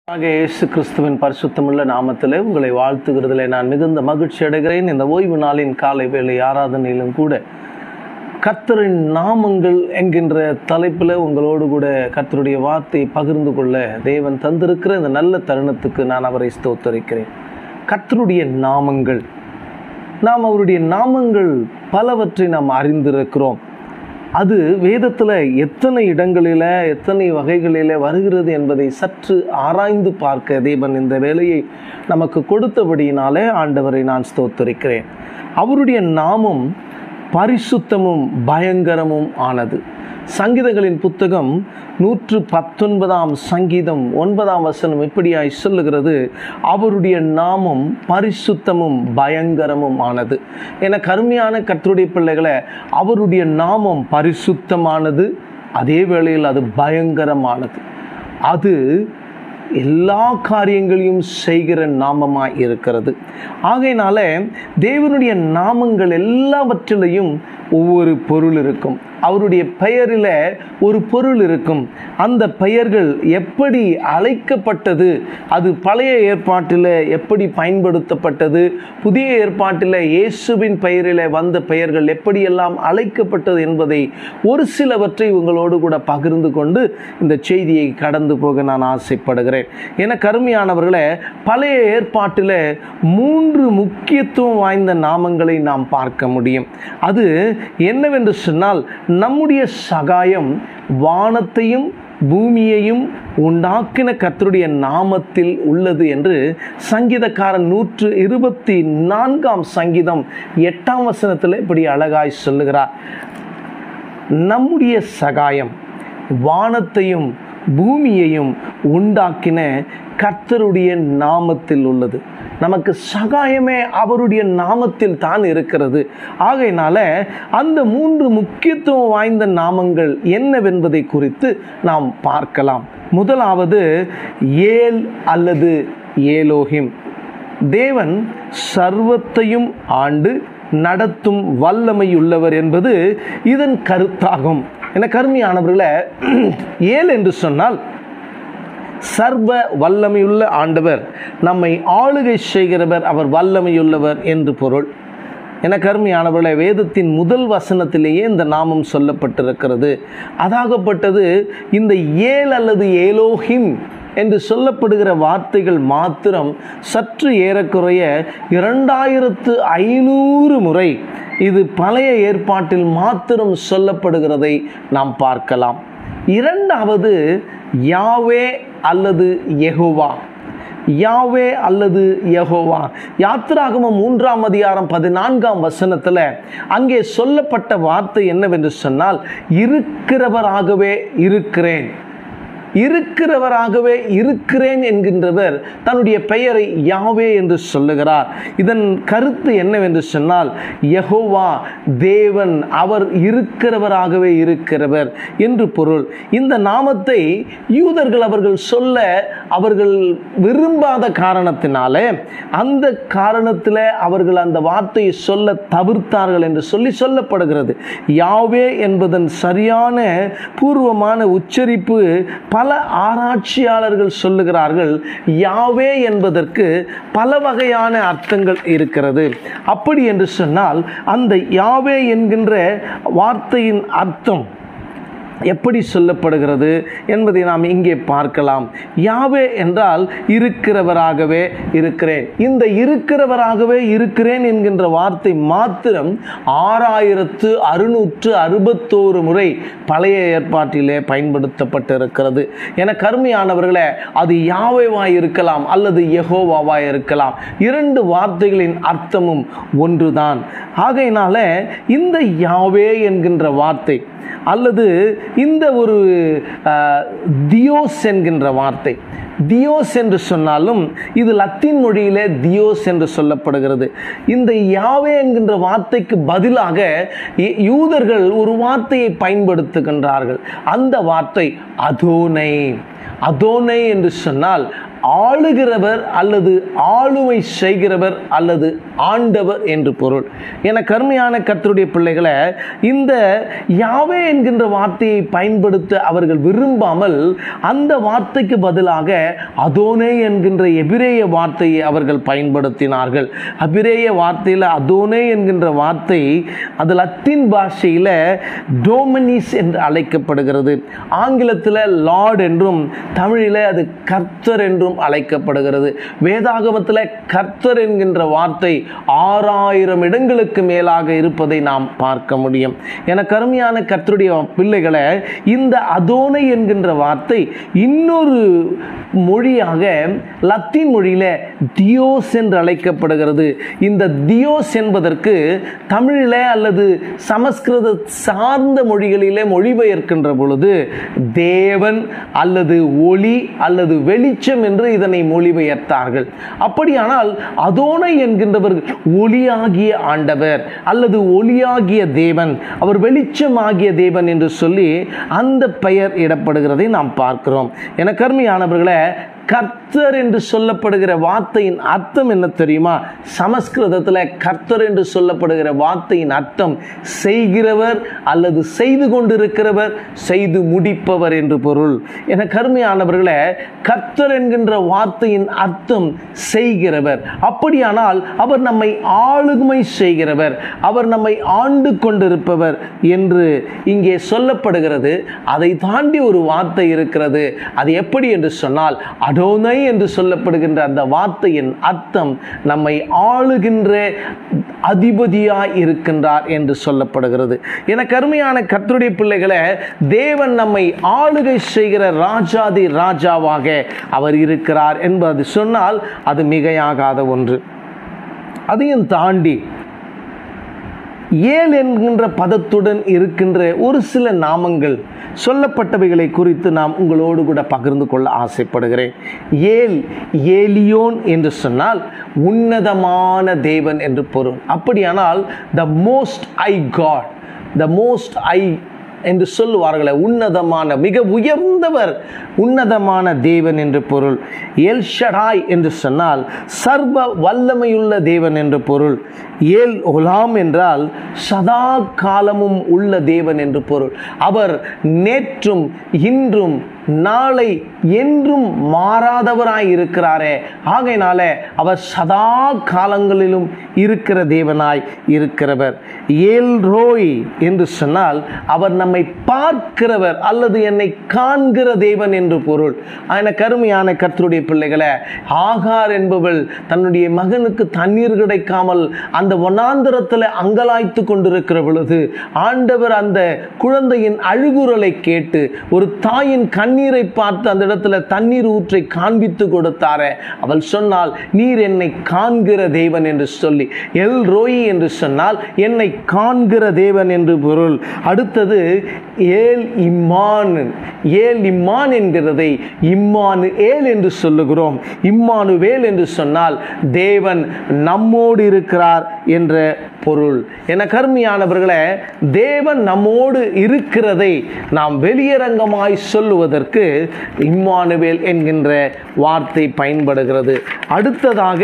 ஆக இயேசு கிறிஸ்துவின் பரிசுத்தமுள்ள நாமத்திலே உங்களை வாழ்த்துகிறதிலே நான் மிகுந்த மகிழ்ச்சி அடைகிறேன் இந்த ஓய்வு நாளின் காலை வேளை ஆராதனையிலும் கூட கர்த்தரின் நாமங்கள் என்கின்ற தலைப்பில் உங்களோடு கூட கர்த்தருடைய வார்த்தை பகிர்ந்து கொள்ள தேவன் தந்திருக்கிற இந்த நல்ல தருணத்துக்கு நான் அவரை ஸ்தோத்தரிக்கிறேன் கர்த்தருடைய நாமங்கள் நாம் அவருடைய நாமங்கள் பலவற்றை நாம் அறிந்திருக்கிறோம் அது வேதத்தில் எத்தனை இடங்களில் எத்தனை வகைகளில் வருகிறது என்பதை சற்று ஆராய்ந்து பார்க்க தேவன் இந்த வேலையை நமக்கு கொடுத்தபடியினாலே ஆண்டவரை நான் ஸ்தோத்தரிக்கிறேன் அவருடைய நாமம் பரிசுத்தமும் பயங்கரமும் ஆனது சங்கீதங்களின் புத்தகம் நூற்று பத்தொன்பதாம் சங்கீதம் ஒன்பதாம் வசனம் இப்படியாய் சொல்லுகிறது அவருடைய நாமம் பரிசுத்தமும் பயங்கரமும் ஆனது என கருமையான கர்த்தருடைய பிள்ளைகளை அவருடைய நாமம் பரிசுத்தமானது அதே வேளையில் அது பயங்கரமானது அது எல்லா காரியங்களையும் செய்கிற நாமமாய் இருக்கிறது ஆகையினால தேவனுடைய நாமங்கள் எல்லாவற்றிலையும் ஒவ்வொரு பொருள் இருக்கும் அவருடைய பெயரில் ஒரு பொருள் இருக்கும் அந்த பெயர்கள் எப்படி அழைக்கப்பட்டது அது பழைய ஏற்பாட்டில் எப்படி பயன்படுத்தப்பட்டது புதிய ஏற்பாட்டில் இயேசுவின் பெயரில் வந்த பெயர்கள் எப்படியெல்லாம் அழைக்கப்பட்டது என்பதை ஒரு சிலவற்றை உங்களோடு கூட பகிர்ந்து கொண்டு இந்த செய்தியை கடந்து போக நான் ஆசைப்படுகிறேன் என கருமையானவர்களே பழைய ஏற்பாட்டில் மூன்று முக்கியத்துவம் வாய்ந்த நாமங்களை நாம் பார்க்க முடியும் அது என்னவென்று சொன்னால் நம்முடைய சகாயம் வானத்தையும் பூமியையும் உண்டாக்கின கர்த்தருடைய நாமத்தில் உள்ளது என்று சங்கீதக்காரன் நூற்று இருபத்தி நான்காம் சங்கீதம் எட்டாம் வசனத்தில் இப்படி அழகாய் சொல்லுகிறார் நம்முடைய சகாயம் வானத்தையும் பூமியையும் உண்டாக்கின கர்த்தருடைய நாமத்தில் உள்ளது நமக்கு சகாயமே அவருடைய நாமத்தில் தான் இருக்கிறது ஆகையினால அந்த மூன்று முக்கியத்துவம் வாய்ந்த நாமங்கள் என்னவென்பதை குறித்து நாம் பார்க்கலாம் முதலாவது ஏல் அல்லது ஏலோஹிம் தேவன் சர்வத்தையும் ஆண்டு நடத்தும் வல்லமையுள்ளவர் என்பது இதன் கருத்தாகும் என கருமையானவர்களை ஏல் என்று சொன்னால் சர்வ வல்லமையுள்ள ஆண்டவர் நம்மை ஆளுகை செய்கிறவர் அவர் வல்லமையுள்ளவர் என்று பொருள் என கருமையானவர்களை வேதத்தின் முதல் வசனத்திலேயே இந்த நாமம் சொல்லப்பட்டிருக்கிறது அதாகப்பட்டது இந்த ஏல் அல்லது ஏலோஹிம் என்று சொல்லப்படுகிற வார்த்தைகள் மாத்திரம் சற்று ஏறக்குறைய இரண்டாயிரத்து ஐநூறு முறை இது பழைய ஏற்பாட்டில் மாத்திரம் சொல்லப்படுகிறதை நாம் பார்க்கலாம் இரண்டாவது யாவே அல்லது யெகோவா யாவே அல்லது யெகோவா யாத்திராகமம் மூன்றாம் அதிகாரம் பதினான்காம் வசனத்தில் அங்கே சொல்லப்பட்ட வார்த்தை என்னவென்று சொன்னால் இருக்கிறவராகவே இருக்கிறேன் இருக்கிறவராகவே இருக்கிறேன் என்கின்றவர் தன்னுடைய பெயரை யாவே என்று சொல்லுகிறார் இதன் கருத்து என்னவென்று சொன்னால் யகோவா தேவன் அவர் இருக்கிறவராகவே இருக்கிறவர் என்று பொருள் இந்த நாமத்தை யூதர்கள் அவர்கள் சொல்ல அவர்கள் விரும்பாத காரணத்தினாலே அந்த காரணத்தில் அவர்கள் அந்த வார்த்தையை சொல்ல தவிர்த்தார்கள் என்று சொல்லி சொல்லப்படுகிறது யாவே என்பதன் சரியான பூர்வமான உச்சரிப்பு பல ஆராய்ச்சியாளர்கள் சொல்லுகிறார்கள் யாவே என்பதற்கு பல வகையான அர்த்தங்கள் இருக்கிறது அப்படி என்று சொன்னால் அந்த யாவே என்கின்ற வார்த்தையின் அர்த்தம் எப்படி சொல்லப்படுகிறது என்பதை நாம் இங்கே பார்க்கலாம் யாவே என்றால் இருக்கிறவராகவே இருக்கிறேன் இந்த இருக்கிறவராகவே இருக்கிறேன் என்கின்ற வார்த்தை மாத்திரம் ஆறாயிரத்து அறுநூற்று அறுபத்தோரு முறை பழைய ஏற்பாட்டிலே பயன்படுத்தப்பட்டிருக்கிறது என கருமையானவர்களே அது யாவேவாய் இருக்கலாம் அல்லது யெகோவாவாய் இருக்கலாம் இரண்டு வார்த்தைகளின் அர்த்தமும் ஒன்றுதான் ஆகையினால இந்த யாவே என்கின்ற வார்த்தை அல்லது இந்த ஒரு தியோஸ் என்கின்ற வார்த்தை தியோஸ் என்று சொன்னாலும் இது லத்தீன் மொழியிலே தியோஸ் என்று சொல்லப்படுகிறது இந்த யாவே என்கின்ற வார்த்தைக்கு பதிலாக யூதர்கள் ஒரு வார்த்தையை பயன்படுத்துகின்றார்கள் அந்த வார்த்தை அதோனை அதோனை என்று சொன்னால் ஆளுகிறவர் அல்லது ஆளுமை செய்கிறவர் அல்லது ஆண்டவர் என்று பொருள் என கருமையான கர்த்தருடைய பிள்ளைகளை இந்த யாவே என்கின்ற வார்த்தையை பயன்படுத்த அவர்கள் விரும்பாமல் அந்த வார்த்தைக்கு பதிலாக அதோனே என்கின்ற எபிரேய வார்த்தையை அவர்கள் பயன்படுத்தினார்கள் அபிரேய வார்த்தையில் அதோனே என்கின்ற வார்த்தை அது லத்தீன் பாஷையில் டோமனிஸ் என்று அழைக்கப்படுகிறது ஆங்கிலத்தில் லார்ட் என்றும் தமிழில் அது கர்த்தர் என்றும் அழைக்கப்படுகிறது வேதாகமத்தில் கர்த்தர் என்கின்ற வார்த்தை ஆறாயிரம் இடங்களுக்கு மேலாக இருப்பதை நாம் பார்க்க முடியும் என கருமையான கர்த்தருடைய பிள்ளைகளை இந்த அதோனை என்கின்ற வார்த்தை இன்னொரு மொழியாக லத்தீன் மொழியில தியோஸ் என்று அழைக்கப்படுகிறது இந்த தியோஸ் என்பதற்கு தமிழில் அல்லது சமஸ்கிருத சார்ந்த மொழிகளிலே மொழிபெயர்க்கின்ற பொழுது தேவன் அல்லது ஒளி அல்லது வெளிச்சம் என்று இதனை மொழிபெயர்த்தார்கள் அப்படியானால் அதோனை என்கின்றவர் ஒளியாகிய ஆண்டவர் அல்லது ஒளியாகிய தேவன் அவர் வெளிச்சமாகிய தேவன் என்று சொல்லி அந்த பெயர் இடப்படுகிறதை நாம் பார்க்கிறோம் என கருமையானவர்களை கர்த்தர் என்று சொல்லப்படுகிற வார்த்தையின் அர்த்தம் என்ன தெரியுமா சமஸ்கிருதத்தில் கர்த்தர் என்று சொல்லப்படுகிற வார்த்தையின் அர்த்தம் செய்கிறவர் அல்லது செய்து கொண்டிருக்கிறவர் செய்து முடிப்பவர் என்று பொருள் என கருமையானவர்களே கர்த்தர் என்கின்ற வார்த்தையின் அர்த்தம் செய்கிறவர் அப்படியானால் அவர் நம்மை ஆளுமை செய்கிறவர் அவர் நம்மை ஆண்டு கொண்டிருப்பவர் என்று இங்கே சொல்லப்படுகிறது அதை தாண்டி ஒரு வார்த்தை இருக்கிறது அது எப்படி என்று சொன்னால் அடோனை என்று சொல்லப்படுகின்ற அந்த வார்த்தையின் அர்த்தம் நம்மை ஆளுகின்ற அதிபதியாய் இருக்கின்றார் என்று சொல்லப்படுகிறது என கருமையான கர்த்தருடைய பிள்ளைகளை தேவன் நம்மை ஆளுகை செய்கிற ராஜாதி ராஜாவாக அவர் இருக்கிறார் என்பது சொன்னால் அது மிகையாகாத ஒன்று அதையும் தாண்டி ஏல் என்கின்ற பதத்துடன் இருக்கின்ற ஒரு சில நாமங்கள் சொல்லப்பட்டவைகளை குறித்து நாம் உங்களோடு கூட பகிர்ந்து கொள்ள ஆசைப்படுகிறேன் ஏல் ஏலியோன் என்று சொன்னால் உன்னதமான தேவன் என்று பொருள் அப்படியானால் the most high god the most high என்று சொல்லுவார்களே உன்னதமான மிக உயர்ந்தவர் உன்னதமான தேவன் என்று பொருள் எல் ஷடாய் என்று சொன்னால் சர்வ வல்லமையுள்ள தேவன் என்று பொருள் ஏல் ஒலாம் என்றால் சதா காலமும் உள்ள தேவன் என்று பொருள் அவர் நேற்றும் இன்றும் நாளை என்றும் மாறாதவராய் இருக்கிறாரே ஆகையினால அவர் சதா காலங்களிலும் இருக்கிற தேவனாய் இருக்கிறவர் ஏல் ரோய் என்று சொன்னால் அவர் நம்மை பார்க்கிறவர் அல்லது என்னை காண்கிற தேவன் என்று பொருள் ஆன கருமையான கர்த்தருடைய பிள்ளைகளை ஆகார் என்பவள் தன்னுடைய மகனுக்கு தண்ணீர் கிடைக்காமல் அந்த வனாந்தரத்தில் அங்கலாய்த்து கொண்டிருக்கிற பொழுது ஆண்டவர் அந்த குழந்தையின் அழுகுரலை கேட்டு ஒரு தாயின் கண்ணீரை பார்த்து அந்த இடத்துல தண்ணீர் ஊற்றை காண்பித்து கொடுத்தாரே அவள் சொன்னால் நீர் என்னை காண்கிற தேவன் என்று சொல்லி எல் ரோயி என்று சொன்னால் என்னை காண்கிற தேவன் என்று பொருள் அடுத்தது ஏல் இம்மான் ஏல் இம்மான் என்கிறதை இம்மானு ஏல் என்று சொல்லுகிறோம் இம்மானு வேல் என்று சொன்னால் தேவன் நம்மோடு இருக்கிறார் என்ற பொருள் என கருமையானவர்களே தேவன் நம்மோடு இருக்கிறதை நாம் வெளியரங்கமாய் சொல்லுவதற்கு இம்மானுவேல் என்கின்ற வார்த்தை பயன்படுகிறது அடுத்ததாக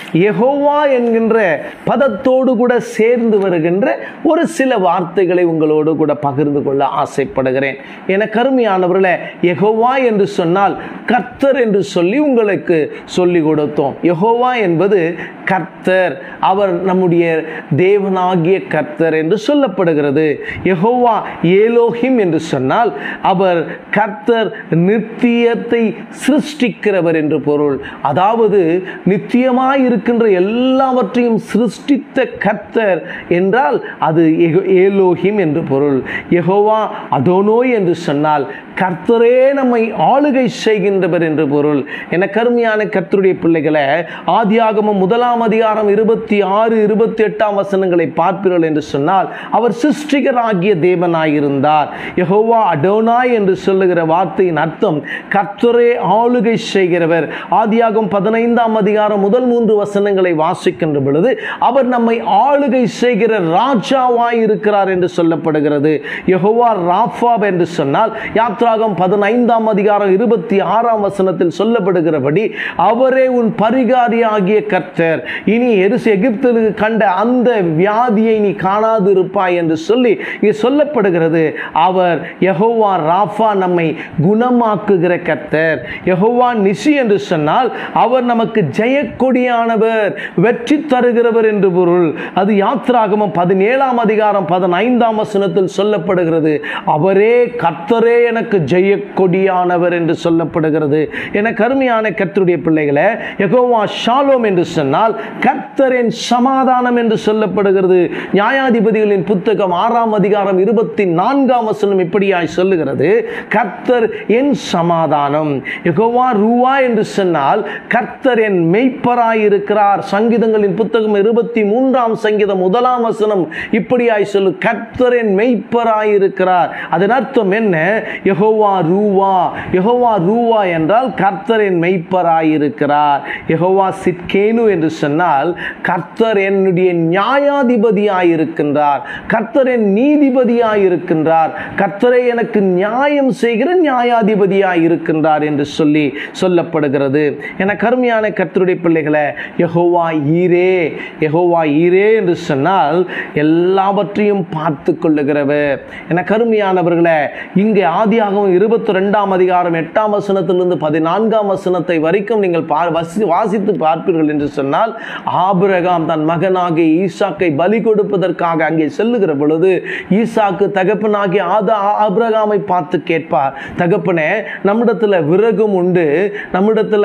யெகோவா என்கின்ற பதத்தோடு கூட சேர்ந்து வருகின்ற ஒரு சில வார்த்தைகளை உங்களோடு கூட பகிர்ந்து கொள்ள ஆசைப்படுகிறேன் என கருமையானவர்களே யெகோவா என்று சொன்னால் கர்த்தர் என்று சொல்லி உங்களுக்கு சொல்லி கொடுத்தோம் யெகோவா என்பது கர்த்தர் அவர் நம்முடைய தேவனாகிய கர்த்தர் என்று சொல்லப்படுகிறது யெகோவா ஏலோஹிம் என்று சொன்னால் அவர் கர்த்தர் நித்தியத்தை சிருஷ்டிக்கிறவர் என்று பொருள் அதாவது நித்தியமாய் இருக்கின்ற எல்லாவற்றையும் சிருஷ்டித்த கர்த்தர் என்றால் அது எகோ- ஏலோஹிம் என்று பொருள் யெகோவா அதோனோய் என்று சொன்னால் கர்த்தரே நம்மை ஆளுகை செய்கின்றவர் என்று பொருள் என கருமையான கர்த்தருடைய பிள்ளைகளை ஆதியாகமம் முதலாம் அதிகாரம் இருபத்தி ஆறு இருபத்தி இருபத்தி எட்டாம் வசனங்களை பார்ப்பீர்கள் என்று சொன்னால் அவர் சிருஷ்டிகராகிய தேவனாயிருந்தார் யெகோவா அடோனாய் என்று சொல்லுகிற வார்த்தையின் அர்த்தம் கர்த்தரே ஆளுகை செய்கிறவர் ஆதியாகம் பதினைந்தாம் அதிகாரம் முதல் மூன்று வசனங்களை வாசிக்கின்ற பொழுது அவர் நம்மை ஆளுகை செய்கிற ராஜாவாய் இருக்கிறார் என்று சொல்லப்படுகிறது யெகோவா ராஃபா என்று சொன்னால் யாத்ராகம் பதினைந்தாம் அதிகாரம் இருபத்தி ஆறாம் வசனத்தில் சொல்லப்படுகிறபடி அவரே உன் பரிகாரியாகிய கர்த்தர் இனி எரிசு எகிப்தில் கண்ட அந்த வியாதியை நீ காணாது இருப்பாய் என்று சொல்லி இங்கே சொல்லப்படுகிறது அவர் யெகோவா ராஃபா நம்மை குணமாக்குகிற கர்த்தர் யெகோவா நிசி என்று சொன்னால் அவர் நமக்கு ஜெயக்கொடியானவர் வெற்றி தருகிறவர் என்று பொருள் அது யாத்ராகமம் பதினேழாம் அதிகாரம் பதினைந்தாம் வசனத்தில் சொல்லப்படுகிறது அவரே கர்த்தரே எனக்கு ஜெயக்கொடியானவர் என்று சொல்லப்படுகிறது என கருமையான கர்த்தருடைய பிள்ளைகளை யெகோவா ஷாலோம் என்று சொன்னால் கர்த்தரின் சமாதானம் என்று சொல்லப்படுகிறது நியாயாதிபதிகளின் புத்தகம் ஆறாம் அதிகாரம் இருபத்தி நான்காம் வசனம் இப்படியாய் சொல்லுகிறது கர்த்தர் என் சமாதானம் யெகோவா ரூவா என்று சொன்னால் கர்த்தர் என் மெய்ப்பராய் இருக்கிறார் சங்கீதங்களின் புத்தகம் இருபத்தி மூன்றாம் சங்கீதம் முதலாம் வசனம் இப்படியாய் சொல்லு கர்த்தர் என் மெய்ப்பராய் இருக்கிறார் அதன் அர்த்தம் என்ன யெகோவா ரூவா யெகோவா ரூவா என்றால் கர்த்தரின் மெய்ப்பராய் இருக்கிறார் யெகோவா சிட்கேனு என்று சொன்னால் கர்த்தர் என்னுடைய நியாயாதிபதியாய் இருக்கின்றார் கர்த்தர் என் நீதிபதியாய் இருக்கின்றார் கர்த்தரை எனக்கு நியாயம் செய்கிற நியாயாதிபதியாய் இருக்கின்றார் என்று சொல்லி சொல்லப்படுகிறது என கருமையான கர்த்தருடைய பிள்ளைகளை யெகோவா ஈரே யெகோவா ஈரே என்று சொன்னால் எல்லாவற்றையும் பார்த்து கொள்ளுகிறவர் என கருமையானவர்களே இங்கே ஆதியாகவும் இருபத்தி ரெண்டாம் அதிகாரம் எட்டாம் வசனத்திலிருந்து பதினான்காம் வசனத்தை வரைக்கும் நீங்கள் பா- வசி- வாசித்து பார்ப்பீர்கள் என்று சொன்னால் ஆபிரகாம் தன் மகனாகிய ஈசாக்கை பலி கொடுப்பதற்காக அங்கே செல்லுகிற பொழுது ஈசாக்கு தகப்பனாகிய ஆதா ஆபிரகாமை பார்த்து கேட்பார் தகப்பனே நம்மிடத்துல விறகும் உண்டு நம்மிடத்துல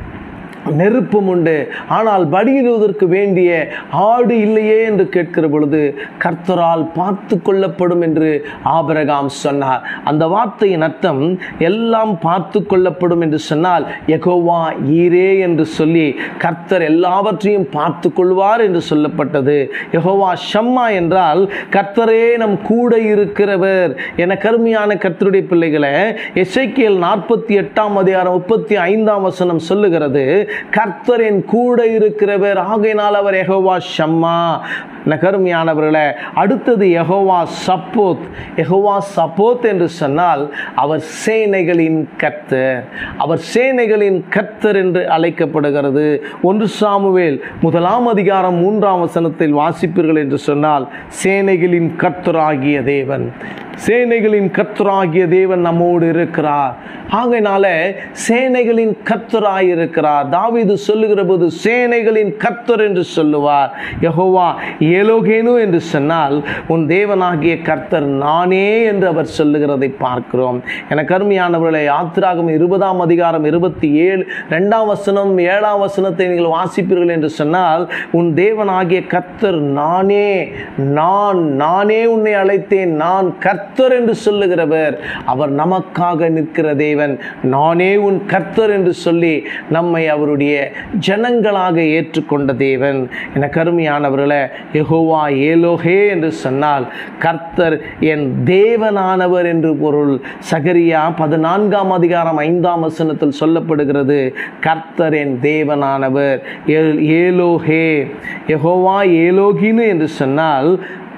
நெருப்பும் உண்டு ஆனால் பலியிடுவதற்கு வேண்டிய ஆடு இல்லையே என்று கேட்கிற பொழுது கர்த்தரால் பார்த்து கொள்ளப்படும் என்று ஆபிரகாம் சொன்னார் அந்த வார்த்தையின் அர்த்தம் எல்லாம் பார்த்து கொள்ளப்படும் என்று சொன்னால் யெகோவா ஈரே என்று சொல்லி கர்த்தர் எல்லாவற்றையும் பார்த்து கொள்வார் என்று சொல்லப்பட்டது யெகோவா ஷம்மா என்றால் கர்த்தரே நம் கூட இருக்கிறவர் என கருமையான கர்த்தருடைய பிள்ளைகளை எசைக்கியல் நாற்பத்தி எட்டாம் அதிகாரம் முப்பத்தி ஐந்தாம் வசனம் சொல்லுகிறது கர்த்தரின் கூட இருக்கிறவர் ஆகையினால் அவர் யெகோவா ஷம்மா என கருமையானவர்களே அடுத்தது யெகோவா சப்போத் யெகோவா சப்போத் என்று சொன்னால் அவர் சேனைகளின் கர்த்தர் அவர் சேனைகளின் கர்த்தர் என்று அழைக்கப்படுகிறது ஒன்று சாமுவேல் முதலாம் அதிகாரம் மூன்றாம் வசனத்தில் வாசிப்பீர்கள் என்று சொன்னால் சேனைகளின் கர்த்தராகிய தேவன் சேனைகளின் கர்த்தராகிய தேவன் நம்மோடு இருக்கிறார் ஆகையினால சேனைகளின் கர்த்தராய் இருக்கிறார் தாவீது சொல்லுகிற போது சேனைகளின் கர்த்தர் என்று சொல்லுவார் யெகோவா ஏலோகேனு என்று சொன்னால் உன் தேவனாகிய கர்த்தர் நானே என்று அவர் சொல்லுகிறதை பார்க்கிறோம் என கருமையானவர்களை யாத்திராகம் இருபதாம் அதிகாரம் இருபத்தி ஏழு ரெண்டாம் வசனம் ஏழாம் வசனத்தை நீங்கள் வாசிப்பீர்கள் என்று சொன்னால் உன் தேவனாகிய கர்த்தர் நானே நான் நானே உன்னை அழைத்தேன் நான் கர்த்தர் என்று சொல்லுகிறவர் அவர் நமக்காக நிற்கிற தேவன் நானே உன் கர்த்தர் என்று சொல்லி நம்மை அவருடைய ஜனங்களாக ஏற்றுக்கொண்ட தேவன் என கருமையானவர்களே யெகோவா ஏலோஹே என்று சொன்னால் கர்த்தர் என் தேவனானவர் என்று பொருள் சகரியா பதினான்காம் அதிகாரம் ஐந்தாம் வசனத்தில் சொல்லப்படுகிறது கர்த்தர் என் தேவனானவர் ஏல்- ஏலோஹே யெகோவா ஏலோகினு என்று சொன்னால்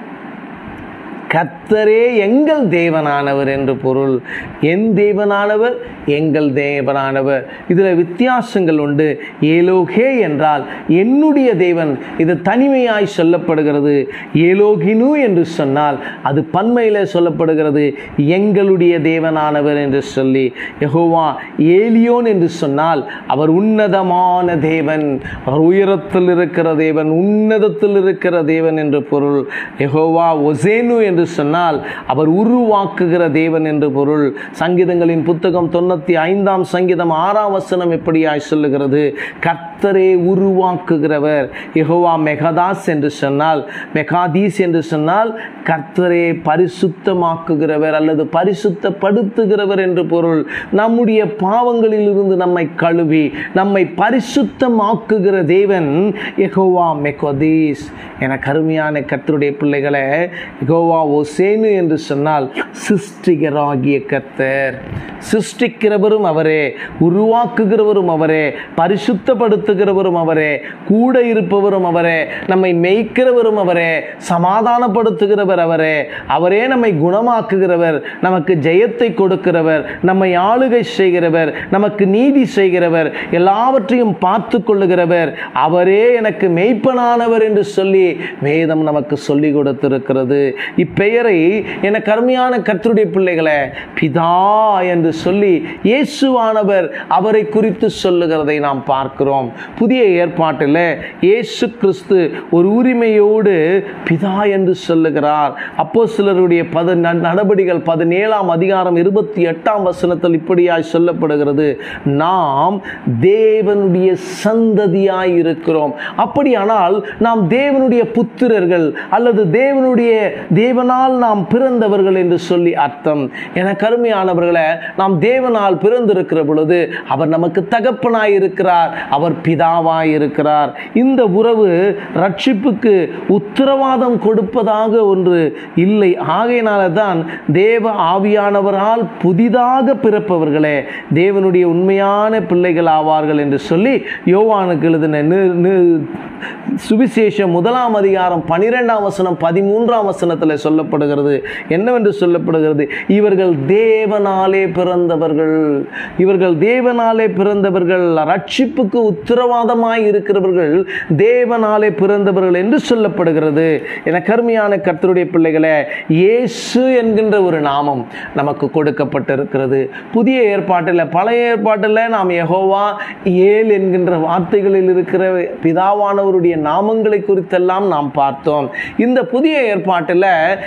கர்த்தரே எங்கள் தேவனானவர் என்று பொருள் என் தேவனானவர் எங்கள் தேவனானவர் இதில் வித்தியாசங்கள் உண்டு ஏலோகே என்றால் என்னுடைய தேவன் இது தனிமையாய் சொல்லப்படுகிறது ஏலோகினு என்று சொன்னால் அது பன்மையில் சொல்லப்படுகிறது எங்களுடைய தேவனானவர் என்று சொல்லி யெகோவா ஏலியோன் என்று சொன்னால் அவர் உன்னதமான தேவன் அவர் உயரத்தில் இருக்கிற தேவன் உன்னதத்தில் இருக்கிற தேவன் என்று பொருள் யெகோவா ஒசேனு என்று சொன்னால் சொன்னால் அவர் உருவாக்குகிற தேவன் என்று பொருள் சங்கீதங்களின் புத்தகம் தொண்ணூற்றி ஐந்தாம் சங்கீதம் ஆறாம் வசனம் எப்படியாய் சொல்லுகிறது கர்த்தரே உருவாக்குகிறவர் யெகோவா மெகதாஸ் என்று சொன்னால் மெகாதீஸ் என்று சொன்னால் கர்த்தரே பரிசுத்தமாக்குகிறவர் அல்லது பரிசுத்தப்படுத்துகிறவர் என்று பொருள் நம்முடைய பாவங்களில் இருந்து நம்மை கழுவி நம்மை பரிசுத்தமாக்குகிற தேவன் யெகோவா மெகதீஸ் என கருமையான கர்த்தருடைய பிள்ளைகளை யெகோவா ஓசேனு என்று சொன்னால் சிருஷ்டிகராகிய கர்த்தர் சிருஷ்டிக்கிறவரும் அவரே உருவாக்குகிறவரும் அவரே பரிசுத்தப்படுத்துகிறவரும் அவரே கூட இருப்பவரும் அவரே நம்மை மெய்க்கிறவரும் அவரே சமாதானப்படுத்துகிறவர் அவரே அவரே நம்மை குணமாக்குகிறவர் நமக்கு ஜெயத்தை கொடுக்கிறவர் நம்மை ஆளுகை செய்கிறவர் நமக்கு நீதி செய்கிறவர் எல்லாவற்றையும் பார்த்து கொள்ளுகிறவர் அவரே எனக்கு மெய்ப்பனானவர் என்று சொல்லி வேதம் நமக்கு சொல்லி கொடுத்திருக்கிறது இப்பெயரை என கருமையான கர்த்தருடைய பிள்ளைகளை பிதா என்று சொல்லி இயேசுவானவர் அவரை குறித்து சொல்லுகிறதை நாம் பார்க்கிறோம் புதிய ஏற்பாட்டில் இயேசு கிறிஸ்து ஒரு உரிமையோடு பிதா என்று சொல்லுகிறார் அப்போ சிலருடைய பத நடபடிகள் பதினேழாம் அதிகாரம் இருபத்தி எட்டாம் வசனத்தில் இப்படியாய் சொல்லப்படுகிறது நாம் தேவனுடைய சந்ததியாய் இருக்கிறோம் அப்படியானால் நாம் தேவனுடைய புத்திரர்கள் அல்லது தேவனுடைய தேவனால் நாம் பிறந்தவர்கள் என்று சொல்லி அர்த்தம் என கருமையானவர்களை நாம் தேவனால் பிறந்திருக்கிற பொழுது அவர் நமக்கு தகப்பனாய் இருக்கிறார் அவர் பிதாவாய் இருக்கிறார் இந்த உறவு ரட்சிப்புக்கு உத்தரவாதம் கொடுப்பதாக ஒன்று இல்லை ஆகையினால தான் தேவ ஆவியானவரால் புதிதாக பிறப்பவர்களே தேவனுடைய உண்மையான பிள்ளைகள் ஆவார்கள் என்று சொல்லி யோவானுக்கு எழுதின நி- நி- சுவிசேஷம் முதலாம் அதிகாரம் பனிரெண்டாம் வசனம் பதிமூன்றாம் வசனத்தில் சொல்லப்படுகிறது என்னவென்று சொல்லப்படுகிறது இவர்கள் தேவனாலே பிறந்தவர்கள் இவர்கள் தேவனாலே பிறந்தவர்கள் ரட்சிப்புக்கு உத்தரவாதமாய் இருக்கிறவர்கள் தேவனாலே பிறந்தவர்கள் என்று சொல்லப்படுகிறது என கருமையான கர்த்தருடைய பிள்ளைகளே இயேசு என்கின்ற ஒரு நாமம் நமக்கு கொடுக்கப்பட்டிருக்கிறது புதிய ஏற்பாட்டில் பழைய ஏற்பாட்டில் நாம் யெகோவா ஏல் என்கின்ற வார்த்தைகளில் இருக்கிற பிதாவானவருடைய நாமங்களை குறித்தெல்லாம் நாம் பார்த்தோம் இந்த புதிய ஏற்பாட்டில்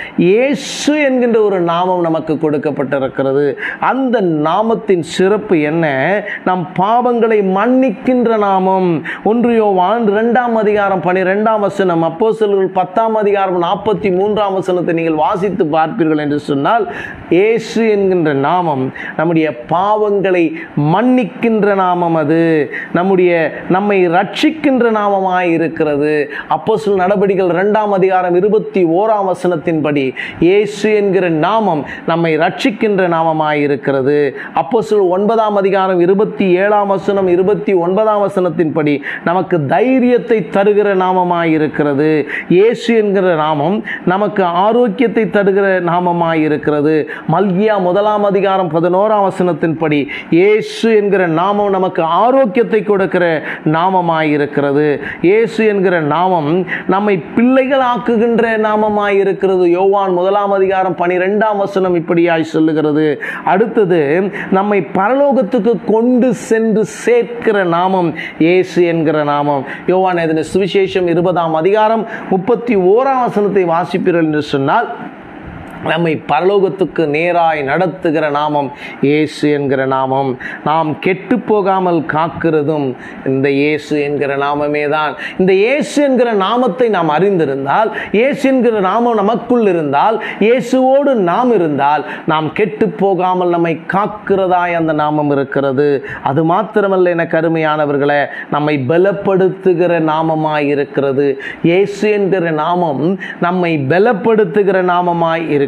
இயேசு என்கின்ற ஒரு நாமம் நமக்கு கொடுக்கப்பட்டிருக்கிறது அந்த நாமத்தின் சிறப்பு என்ன நம் பாவங்களை மன்னிக்கின்ற நாமம் ஒன்று யோவான் இரண்டாம் அதிகாரம் பனிரெண்டாம் வசனம் அப்போ பத்தாம் அதிகாரம் நாற்பத்தி மூன்றாம் வசனத்தை நீங்கள் வாசித்து பார்ப்பீர்கள் என்று சொன்னால் இயேசு என்கின்ற நாமம் நம்முடைய பாவங்களை மன்னிக்கின்ற நாமம் அது நம்முடைய நம்மை ரட்சிக்கின்ற நாமமாய் இருக்கிறது அப்போ நடவடிக்கைகள் இரண்டாம் அதிகாரம் இருபத்தி ஓராம் வசனத்தின்படி இயேசு என்கிற நாமம் நம்மை ரட்சிக்கின்ற நாமமாய் இருக்கிறது அப்போ ஒன்பதாம் அதிகாரம் இருபத்தி ஏழாம் வசனம் இருபத்தி ஒன்பதாம் வசனத்தின்படி நமக்கு தைரியத்தை தருகிற நாமமாய் இருக்கிறது இயேசு என்கிற நாமம் நமக்கு ஆரோக்கியத்தை தருகிற நாமமாய் இருக்கிறது மல்கியா முதலாம் அதிகாரம் பதினோராம் வசனத்தின்படி இயேசு என்கிற நாமம் நமக்கு ஆரோக்கியத்தை கொடுக்கிற நாமமாய் இருக்கிறது இயேசு என்கிற நாமம் நம்மை பிள்ளைகள் ஆக்குகின்ற நாமமாய் இருக்கிறது யோவான் முதலாம் அதிகாரம் பனிரெண்டாம் வசனம் இப்படியாய் சொல்லுகிறது அடுத்தது நம்மை பரலோகத்துக்கு கொண்டு சென்று சேர்க்கிற நாமம் இயேசு என்கிற நாமம் யோவான் எதின சுவிசேஷம் இருபதாம் அதிகாரம் முப்பத்தி ஓராம் வசனத்தை வாசிப்பீர்கள் என்று சொன்னால் நம்மை பரலோகத்துக்கு நேராய் நடத்துகிற நாமம் இயேசு என்கிற நாமம் நாம் கெட்டு போகாமல் காக்கிறதும் இந்த இயேசு என்கிற நாமமே தான் இந்த இயேசு என்கிற நாமத்தை நாம் அறிந்திருந்தால் இயேசு என்கிற நாமம் நமக்குள் இருந்தால் இயேசுவோடு நாம் இருந்தால் நாம் கெட்டு போகாமல் நம்மை காக்கிறதாய் அந்த நாமம் இருக்கிறது அது மாத்திரமல்ல என கருமையானவர்களே நம்மை பலப்படுத்துகிற நாமமாய் இருக்கிறது இயேசு என்கிற நாமம் நம்மை பலப்படுத்துகிற நாமமாய் இருக்கிறது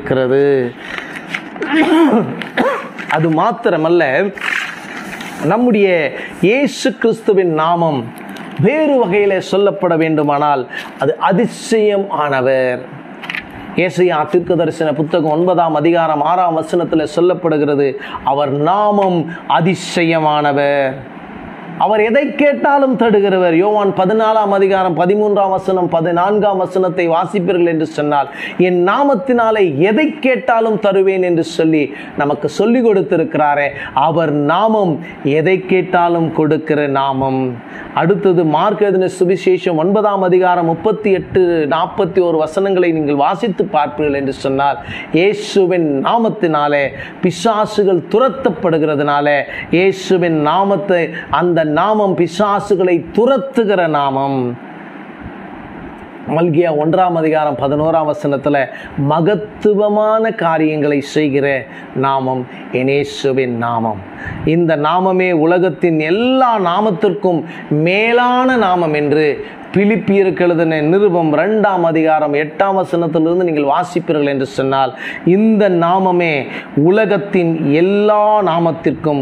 அது மாத்திரமல்ல நம்முடைய இயேசு கிறிஸ்துவின் நாமம் வேறு வகையில் சொல்லப்பட வேண்டுமானால் அது அதிசயம் ஆனவர் ஏசையா தீர்க்க தரிசன புத்தகம் ஒன்பதாம் அதிகாரம் ஆறாம் வசனத்தில் சொல்லப்படுகிறது அவர் நாமம் அதிசயமானவர் அவர் எதை கேட்டாலும் தடுகிறவர் யோவான் பதினாலாம் அதிகாரம் பதிமூன்றாம் வசனம் பதினான்காம் வசனத்தை வாசிப்பீர்கள் என்று சொன்னால் என் நாமத்தினாலே எதை கேட்டாலும் தருவேன் என்று சொல்லி நமக்கு சொல்லி கொடுத்திருக்கிறாரே அவர் நாமம் எதை கேட்டாலும் கொடுக்கிற நாமம் அடுத்தது மார்க் எழுதின சுவிசேஷம் ஒன்பதாம் அதிகாரம் முப்பத்தி எட்டு நாற்பத்தி ஒரு வசனங்களை நீங்கள் வாசித்து பார்ப்பீர்கள் என்று சொன்னால் இயேசுவின் நாமத்தினாலே பிசாசுகள் துரத்தப்படுகிறதுனால இயேசுவின் நாமத்தை அந்த நாமம் பிசாசுகளை துரத்துகிற நாமம் மல்கியா ஒன்றாம் அதிகாரம் பதினோராம் வசனத்தில் மகத்துவமான காரியங்களை செய்கிற நாமம் எனேசுவின் நாமம் இந்த நாமமே உலகத்தின் எல்லா நாமத்திற்கும் மேலான நாமம் என்று பிலிப்பியருக்கு எழுதின நிருபம் ரெண்டாம் அதிகாரம் எட்டாம் வசனத்திலிருந்து நீங்கள் வாசிப்பீர்கள் என்று சொன்னால் இந்த நாமமே உலகத்தின் எல்லா நாமத்திற்கும்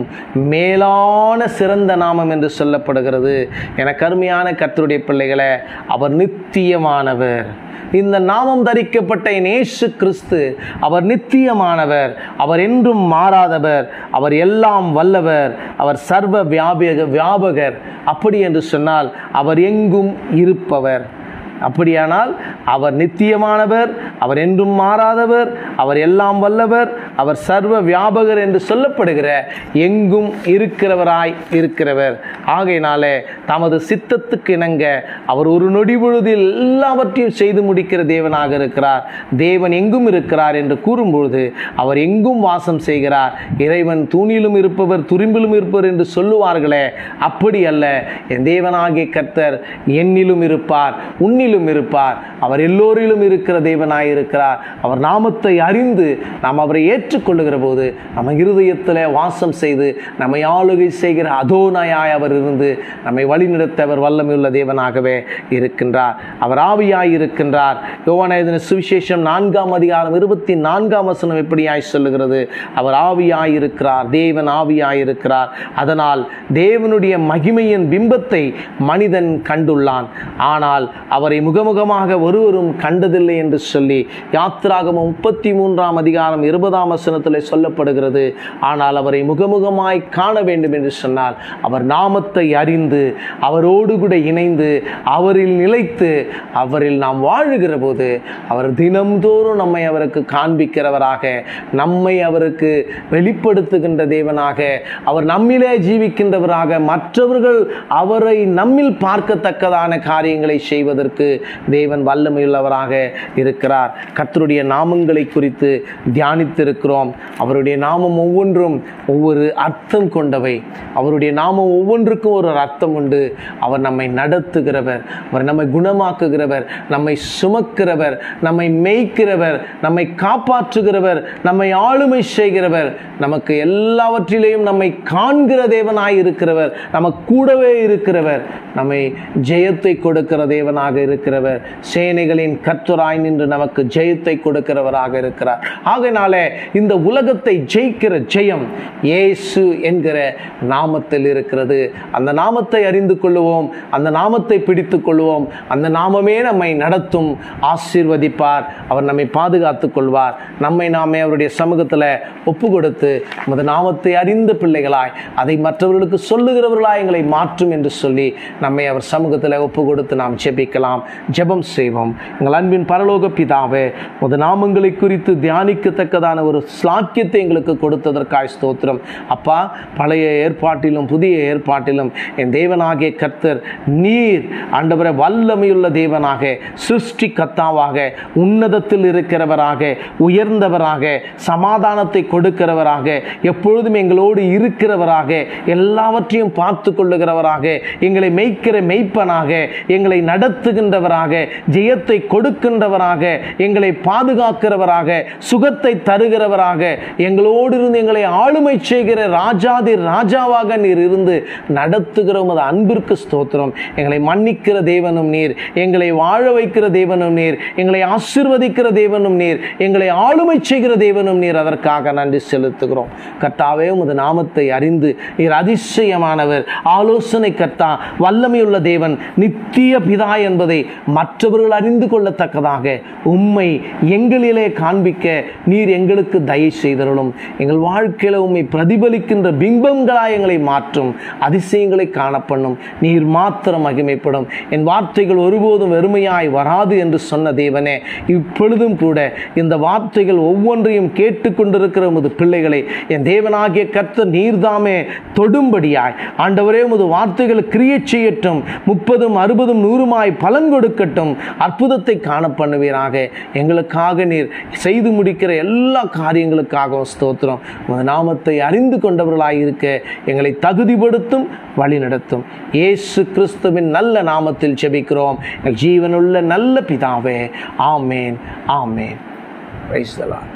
மேலான சிறந்த நாமம் என்று சொல்லப்படுகிறது என கருமையான கர்த்தருடைய பிள்ளைகளை அவர் நித்தியமானவர் இந்த நாமம் தரிக்கப்பட்ட என் இயேசு கிறிஸ்து அவர் நித்தியமானவர் அவர் என்றும் மாறாதவர் அவர் எல்லாம் வல்லவர் அவர் சர்வ வியாபக வியாபகர் அப்படி என்று சொன்னால் அவர் எங்கும் இருப்பவர் அப்படியானால் அவர் நித்தியமானவர் அவர் என்றும் மாறாதவர் அவர் எல்லாம் வல்லவர் அவர் சர்வ வியாபகர் என்று சொல்லப்படுகிற எங்கும் இருக்கிறவராய் இருக்கிறவர் ஆகையினாலே தமது சித்தத்துக்கு இணங்க அவர் ஒரு நொடி பொழுதில் எல்லாவற்றையும் செய்து முடிக்கிற தேவனாக இருக்கிறார் தேவன் எங்கும் இருக்கிறார் என்று கூறும்பொழுது அவர் எங்கும் வாசம் செய்கிறார் இறைவன் தூணிலும் இருப்பவர் துரும்பிலும் இருப்பவர் என்று சொல்லுவார்களே அப்படி அல்ல என் தேவனாகிய கர்த்தர் என்னிலும் இருப்பார் உன்னிலும் இருப்பார் அவர் எல்லோரிலும் இருக்கிற தேவனாய் இருக்கிறார் அவர் நாமத்தை அறிந்து நாம் அவரை ஏற்றுக்கொள்ளுகிற போது நம்ம இருதயத்தில் வாசம் செய்து நம்மை ஆளுகை செய்கிற அதோனாயாய் அவர் இருந்து நம்மை வழிநடத்த அவர் வல்லமையுள்ள தேவனாகவே இருக்கின்றார் அவர் ஆவியாய் இருக்கின்றார் யோவான சுவிசேஷம் நான்காம் அதிகாரம் இருபத்தி நான்காம் வசனம் எப்படியாய் சொல்லுகிறது அவர் ஆவியாய் இருக்கிறார் தேவன் ஆவியாய் இருக்கிறார் அதனால் தேவனுடைய மகிமையின் பிம்பத்தை மனிதன் கண்டுள்ளான் ஆனால் அவரை முகமுகமாக ஒருவரும் கண்டதில்லை என்று சொல்லி யாத்திராகமம் முப்பத்தி மூன்றாம் அதிகாரம் இருபதாம் வசனத்தில் சொல்லப்படுகிறது ஆனால் அவரை முகமுகமாய் காண வேண்டும் என்று சொன்னால் அவர் நாமத்தை அறிந்து அவரோடு கூட இணைந்து அவரில் நிலைத்து அவரில் நாம் வாழுகிற போது அவர் தினம்தோறும் நம்மை அவருக்கு காண்பிக்கிறவராக நம்மை அவருக்கு வெளிப்படுத்துகின்ற தேவனாக அவர் நம்மிலே ஜீவிக்கின்றவராக மற்றவர்கள் அவரை நம்மில் பார்க்கத்தக்கதான காரியங்களை செய்வதற்கு தேவன் வல்லமையுள்ளவராக இருக்கிறார் கர்த்தருடைய நாமங்களை குறித்து தியானித்திருக்கிறோம் அவருடைய நாமம் ஒவ்வொன்றும் ஒவ்வொரு அர்த்தம் கொண்டவை அவருடைய நாமம் ஒவ்வொன்றுக்கும் ஒரு அர்த்தம் உண்டு அவர் நம்மை நடத்துகிறவர் அவர் நம்மை குணமாக்குகிறவர் நம்மை சுமக்கிறவர் நம்மை மேய்க்கிறவர் நம்மை காப்பாற்றுகிறவர் நம்மை ஆளுமை செய்கிறவர் நமக்கு எல்லாவற்றிலேயும் நம்மை காண்கிற தேவனாய் இருக்கிறவர் நமக்கு கூடவே இருக்கிறவர் நம்மை ஜெயத்தை கொடுக்கிற தேவனாக இருக்கிறவர் சேனைகளின் கர்த்தராய் நின்று நமக்கு ஜெயத்தை கொடுக்கிறவராக இருக்கிறார் ஆகையினாலே இந்த உலகத்தை ஜெயிக்கிற ஜெயம் இயேசு என்கிற நாமத்தில் இருக்கிறது அந்த நாமத்தை அறிந்து கொள்ளுவோம் அந்த நாமத்தை பிடித்துக் கொள்வோம் அந்த நாமமே நம்மை நடத்தும் ஆசீர்வதிப்பார் அவர் நம்மை பாதுகாத்துக் கொள்வார் நம்மை நாமே அவருடைய சமூகத்தில் ஒப்பு கொடுத்து உமது நாமத்தை அறிந்த பிள்ளைகளாய் அதை மற்றவர்களுக்கு சொல்லுகிறவர்களாய் எங்களை மாற்றும் என்று சொல்லி நம்மை அவர் சமூகத்தில் ஒப்பு கொடுத்து நாம் ஜெபிக்கலாம் ஜெபம் செய்வோம் எங்கள் அன்பின் பரலோக பிதாவே உமது நாமங்களை குறித்து தியானிக்கத்தக்கதான ஒரு ஸ்லாக்கியத்தை எங்களுக்கு கொடுத்ததற்காய் ஸ்தோத்திரம் அப்பா பழைய ஏற்பாட்டிலும் புதிய ஏற்பாட்டிலும் என் தேவனாகிய கர்த்தர் நீர் ஆண்டவரை வல்லமையுள்ள தேவனாக சிருஷ்டி கத்தாவாக உன்னதத்தில் இருக்கிறவராக உயர்ந்தவராக சமாதானத்தை கொடுக்கிறவராக எப்பொழுதும் எங்களோடு இருக்கிறவராக எல்லாவற்றையும் பார்த்து கொள்ளுகிறவராக எங்களை மெய்க்கிற மெய்ப்பனாக எங்களை நடத்துகின்றவராக ஜெயத்தை கொடுக்கின்றவராக எங்களை பாதுகாக்கிறவராக சுகத்தை தருகிறவராக எங்களோடு இருந்து எங்களை ஆளுமை செய்கிற ராஜாதி ராஜாவாக நீர் இருந்து நடத்துகிற உமது அன்பிற்கு ஸ்தோத்திரம் எங்களை மன்னிக்கிற தேவனும் நீர் எங்களை வாழ வைக்கிற தேவனும் நீர் எங்களை ஆசிர்வதிக்கிற தேவனும் நீர் எங்களை ஆளுமை செய்கிற தேவனும் நீர் அதற்காக நன்றி செலுத்துகிறோம் கர்த்தாவே உமது நாமத்தை அறிந்து நீர் அதிசயமானவர் ஆலோசனை கர்த்தா வல்லமையுள்ள தேவன் நித்திய பிதா என்பதை மற்றவர்கள் அறிந்து கொள்ளத்தக்கதாக உம்மை எங்களிலே காண்பிக்க நீர் எங்களுக்கு எங்களுக்கு தயை செய்தருளும் எங்கள் வாழ்க்கையில் உண்மை பிரதிபலிக்கின்ற பிம்பங்களாய் எங்களை மாற்றும் அதிசயங்களை காணப்பண்ணும் நீர் மாத்திரம் மகிமைப்படும் என் வார்த்தைகள் ஒருபோதும் வெறுமையாய் வராது என்று சொன்ன தேவனே இப்பொழுதும் கூட இந்த வார்த்தைகள் ஒவ்வொன்றையும் கேட்டுக்கொண்டிருக்கிற உமது பிள்ளைகளை என் தேவனாகிய கர்த்தர் நீர்தாமே தொடும்படியாய் ஆண்டவரே உமது வார்த்தைகள் கிரியை செய்யட்டும் முப்பதும் அறுபதும் நூறுமாய் பலன் கொடுக்கட்டும் அற்புதத்தை காண பண்ணுவீராக எங்களுக்காக நீர் செய்து முடிக்கிற எல்லா காரியங்களுக்காகவும் ஸ்தோத்திரம் உமது நாமத்தை அறிந்து கொண்டவர்களாய் இருக்க எங்களை தகுதிப்படுத்தும் வழி நடத்தும் இயேசு கிறிஸ்துவின் நல்ல நாமத்தில் ஜெபிக்கிறோம் எங்கள் ஜீவனுள்ள நல்ல பிதாவே ஆமேன் ஆமேன் Praise the Lord.